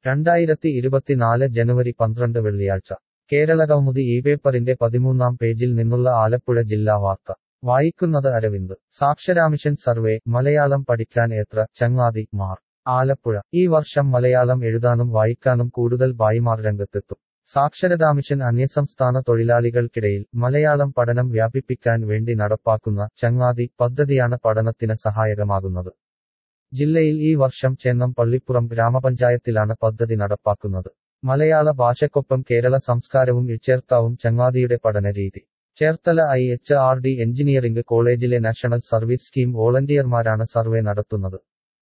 രണ്ടായിരത്തി ഇരുപത്തിനാല് ജനുവരി പന്ത്രണ്ട് വെള്ളിയാഴ്ച കേരളകൗമുദി ഈ പേപ്പറിന്റെ പതിമൂന്നാം പേജിൽ നിന്നുള്ള ആലപ്പുഴ ജില്ലാ വാർത്ത വായിക്കുന്നത് അരവിന്ദ് സാക്ഷരാമിഷൻ സർവേ മലയാളം പഠിക്കാൻ എത്ര ചങ്ങാതി മാർ ആലപ്പുഴ ഈ വർഷം മലയാളം എഴുതാനും വായിക്കാനും കൂടുതൽ ഭായിമാർ രംഗത്തെത്തും സാക്ഷരതാമിഷൻ അന്യസംസ്ഥാന തൊഴിലാളികൾക്കിടയിൽ മലയാളം പഠനം വ്യാപിപ്പിക്കാൻ വേണ്ടി നടപ്പാക്കുന്ന ചങ്ങാതി പദ്ധതിയാണ് പഠനത്തിന് സഹായകമാകുന്നത് ജില്ലയിൽ ഈ വർഷം ചേന്നം പള്ളിപ്പുറം ഗ്രാമപഞ്ചായത്തിലാണ് പദ്ധതി നടപ്പാക്കുന്നത് മലയാള ഭാഷയ്ക്കൊപ്പം കേരള സംസ്കാരവും ഇച്ചേർത്താവും ചങ്ങാതിയുടെ പഠനരീതി Cherthala I H R D engineering കോളേജിലെ നാഷണൽ സർവീസ് സ്കീം വോളണ്ടിയർമാരാണ് സർവേ നടത്തുന്നത്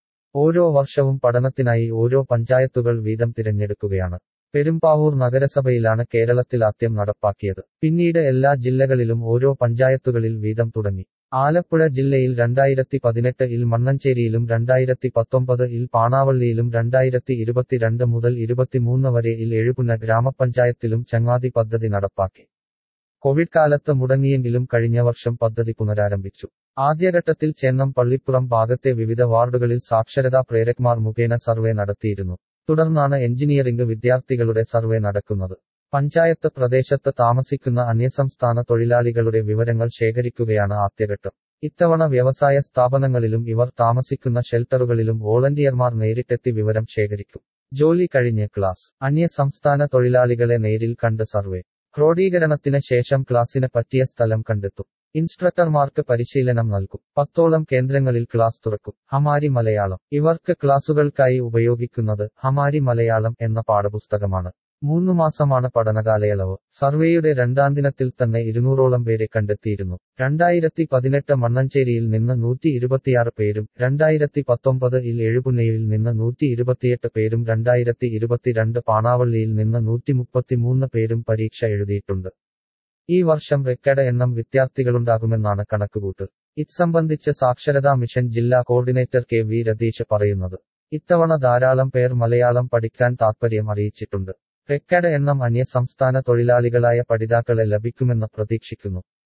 ഓരോ വർഷവും പഠനത്തിനായി ഓരോ പഞ്ചായത്തുകൾ വീതം തിരഞ്ഞെടുക്കുകയാണ് പെരുമ്പാവൂർ നഗരസഭയിലാണ് കേരളത്തിൽ ആദ്യം നടപ്പാക്കിയത് പിന്നീട് എല്ലാ ജില്ലകളിലും ഓരോ പഞ്ചായത്തുകളിൽ വീതം തുടങ്ങി ആലപ്പുഴ ജില്ലയിൽ രണ്ടായിരത്തി പതിനെട്ട് ഇൽ മണ്ണഞ്ചേരിയിലും രണ്ടായിരത്തി പത്തൊമ്പത് ഇൽ പാണാവള്ളിയിലും രണ്ടായിരത്തി ഇരുപത്തിരണ്ട് മുതൽ ഇരുപത്തിമൂന്ന് വരെ ഇൽ എഴുപുന്ന ഗ്രാമപഞ്ചായത്തിലും ചങ്ങാതി പദ്ധതി നടപ്പാക്കി കോവിഡ് കാലത്ത് മുടങ്ങിയെങ്കിലും കഴിഞ്ഞ വർഷം പദ്ധതി പുനരാരംഭിച്ചു ആദ്യഘട്ടത്തിൽ ചേന്നം പള്ളിപ്പുറം ഭാഗത്തെ വിവിധ വാർഡുകളിൽ സാക്ഷരതാ പ്രേരക്മാർ മുഖേന സർവേ നടത്തിയിരുന്നു തുടർന്നാണ് എഞ്ചിനീയറിംഗ് വിദ്യാർത്ഥികളുടെ സർവേ നടക്കുന്നത് പഞ്ചായത്ത് പ്രദേശത്ത് താമസിക്കുന്ന അന്യസംസ്ഥാന തൊഴിലാളികളുടെ വിവരങ്ങൾ ശേഖരിക്കുകയാണ് ആദ്യഘട്ടം ഇത്തവണ വ്യവസായ സ്ഥാപനങ്ങളിലും ഇവർ താമസിക്കുന്ന ഷെൽട്ടറുകളിലും വോളണ്ടിയർമാർ നേരിട്ടെത്തി വിവരം ശേഖരിക്കും ജോലി കഴിഞ്ഞ് ക്ലാസ് അന്യസംസ്ഥാന തൊഴിലാളികളെ നേരിൽ കണ്ട് സർവേ ക്രോഡീകരണത്തിന് ശേഷം ക്ലാസിന് പറ്റിയ സ്ഥലം കണ്ടെത്തും ഇൻസ്ട്രക്ടർമാർക്ക് പരിശീലനം നൽകും പത്തോളം കേന്ദ്രങ്ങളിൽ ക്ലാസ് തുറക്കും ഹമാരി മലയാളം ഇവർക്ക് ക്ലാസുകൾക്കായി ഉപയോഗിക്കുന്നത് ഹമാരി മലയാളം എന്ന പാഠപുസ്തകമാണ് മൂന്നു മാസമാണ് പഠനകാലയളവ് സർവേയുടെ രണ്ടാം ദിനത്തിൽ തന്നെ ഇരുന്നൂറോളം പേരെ കണ്ടെത്തിയിരുന്നു രണ്ടായിരത്തി പതിനെട്ട് മണ്ണഞ്ചേരിയിൽ നിന്ന് നൂറ്റി ഇരുപത്തിയാറ് പേരും രണ്ടായിരത്തി പത്തൊമ്പത് ഇൽ എഴുപുന്നയിൽ നിന്ന് നൂറ്റി ഇരുപത്തിയെട്ട് പേരും രണ്ടായിരത്തി ഇരുപത്തിരണ്ട് പാണാവള്ളിയിൽ നിന്ന് നൂറ്റി മുപ്പത്തിമൂന്ന് പേരും പരീക്ഷ എഴുതിയിട്ടുണ്ട് ഈ വർഷം റെക്കോർഡ് എണ്ണം വിദ്യാർത്ഥികളുണ്ടാകുമെന്നാണ് കണക്കുകൂട്ട് ഇത്സംബന്ധിച്ച് സാക്ഷരതാ മിഷൻ ജില്ലാ കോർഡിനേറ്റർ കെ വി രതീഷ് പറയുന്നത് ഇത്തവണ ധാരാളം പേർ മലയാളം പഠിക്കാൻ താത്പര്യം അറിയിച്ചിട്ടുണ്ട് റെക്കോർഡ് എണ്ണം അന്യ സംസ്ഥാന തൊഴിലാളികളായ പഠിതാക്കളെ ലഭിക്കുമെന്ന് പ്രതീക്ഷിക്കുന്നു